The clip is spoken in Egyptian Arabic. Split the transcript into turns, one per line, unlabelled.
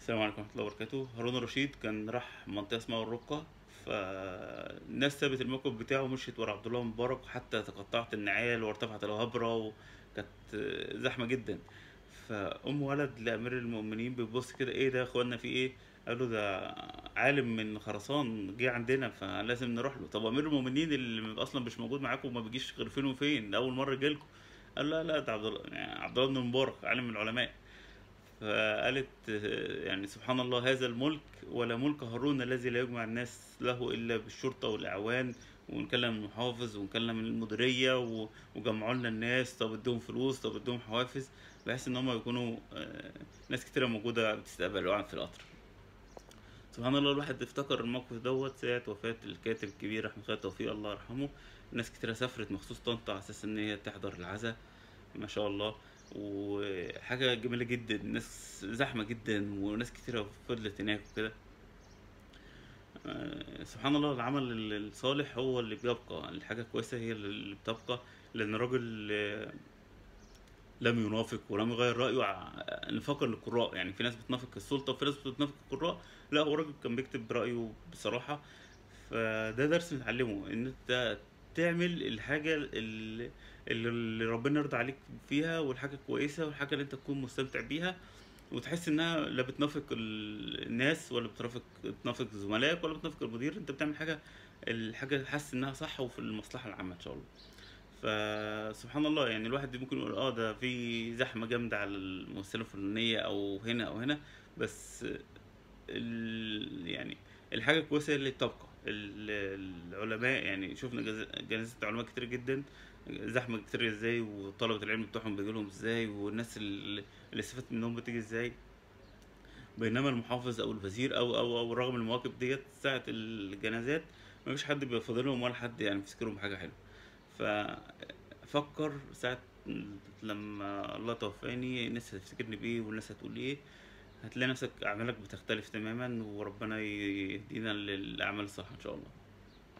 السلام عليكم ورحمة الله وبركاته هارون الرشيد كان راح منطقة اسمها الرقة فالناس سابت الموقف بتاعه ومشيت ورا عبد الله مبارك حتى تقطعت النعال وارتفعت الهبرة وكانت زحمة جدا فأم ولد لأمير المؤمنين بيبص كده ايه ده يا اخوانا في ايه قال له ده عالم من خراسان جه عندنا فلازم نروح له طب امير المؤمنين اللي اصلا مش موجود معاكم وما بيجيش غير فين وفين ده اول مره جالكم قال لا لا ده عبد الله يعني عبد الله بن مبارك عالم من العلماء فقالت آه، يعني سبحان الله هذا الملك ولا ملك هارون الذي لا يجمع الناس له إلا بالشرطة والأعوان ونكلم المحافظ ونكلم المديرية و- وجمعوا لنا الناس طب ادوهم فلوس طب ادوهم حوافز بحيث ان هم يكونوا آه، ناس كتيرة موجودة بتستقبلوا في القطر سبحان الله الواحد افتكر الموقف دوت ساعة وفاة الكاتب الكبير أحمد خالد توفيق الله يرحمه ناس كتيرة سافرت مخصوص طنطا على أساس إن هي تحضر العزاء ما شاء الله وحاجة جميلة جدا ناس زحمة جدا وناس كتيرة فضلت هناك وكده آه، سبحان الله العمل ال- الصالح هو اللي بيبقى الحاجة الكويسة هي اللي بتبقى لأن الراجل آه، لم ينافق ولم يغير رأيه ع- نفاقا للقراء يعني في ناس بتنافق السلطة وفي ناس بتنافق القراء لا هو راجل كان بيكتب رأيه بصراحة فده درس نتعلمه ان انت تعمل الحاجة اللي, اللي ربنا يرضى عليك فيها والحاجة كويسة والحاجة اللي انت تكون مستمتع بيها وتحس انها لا بتنافق ال- الناس ولا بترافق بتنافق زملائك ولا بتنافق المدير انت بتعمل حاجة الحاجة حاسس انها صح وفي المصلحة العامة ان شاء الله فسبحان الله يعني الواحد ممكن يقول اه ده في زحمة جامدة على الممثلة الفلانية او هنا او هنا بس ال... يعني الحاجة الكويسة هي اللي بتبقى ال- العلماء يعني شفنا جز- جنازات علماء كتير جدا زحمة كتير ازاي وطلبة العلم بتوعهم بيجيلهم ازاي والناس اللي اللي استفدت منهم بتيجي ازاي بينما المحافظ او الوزير او او او رغم المواقف ديت ساعة الجنازات مفيش حد بيفضلهم ولا حد يعني بيفتكرهم بحاجة حلوة ففكر ساعة لما الله توفاني الناس هتفتكرني بإيه والناس هتقول إيه هتلاقي نفسك أعمالك بتختلف تماما وربنا يهدينا للأعمال الصح إن شاء الله